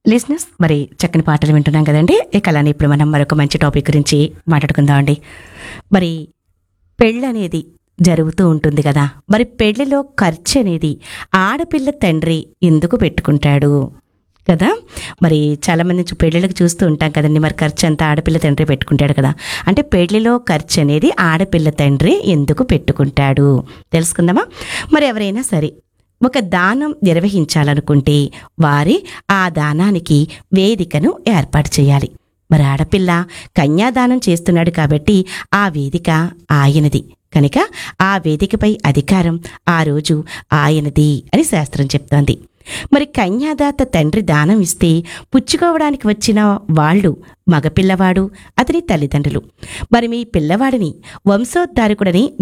లిజినెస్ మరి చక్కని పాటలు వింటున్నాం కదండి ఇక అలానే ఇప్పుడు మనం మరొక మంచి టాపిక్ గురించి మాట్లాడుకుందాం అండి మరి పెళ్ళి అనేది జరుగుతూ ఉంటుంది కదా మరి పెళ్లిలో ఖర్చు అనేది ఆడపిల్ల తండ్రి ఎందుకు పెట్టుకుంటాడు కదా మరి చాలా మంది చూ- పెళ్ళిళ్ళకి చూస్తూ ఉంటాం కదండి మరి ఖర్చు అంతా ఆడపిల్ల తండ్రి పెట్టుకుంటాడు కదా అంటే పెళ్లిలో ఖర్చు అనేది ఆడపిల్ల తండ్రి ఎందుకు పెట్టుకుంటాడు తెలుసుకుందామా మరి ఎవరైనా సరే ఒక దానం నిర్వహించాలనుకుంటే వారి ఆ దానానికి వేదికను ఏర్పాటు చేయాలి మరి ఆడపిల్ల కన్యాదానం చేస్తున్నాడు కాబట్టి ఆ వేదిక ఆయనది కనుక ఆ వేదికపై అధికారం ఆ రోజు ఆయనది అని శాస్త్రం చెప్తోంది మరి కన్యాదాత తండ్రి దానం ఇస్తే పుచ్చుకోవడానికి వచ్చిన వాళ్ళు మగపిల్లవాడు అతని తల్లిదండ్రులు మరి మీ పిల్లవాడిని వంశోద్ధారకుడని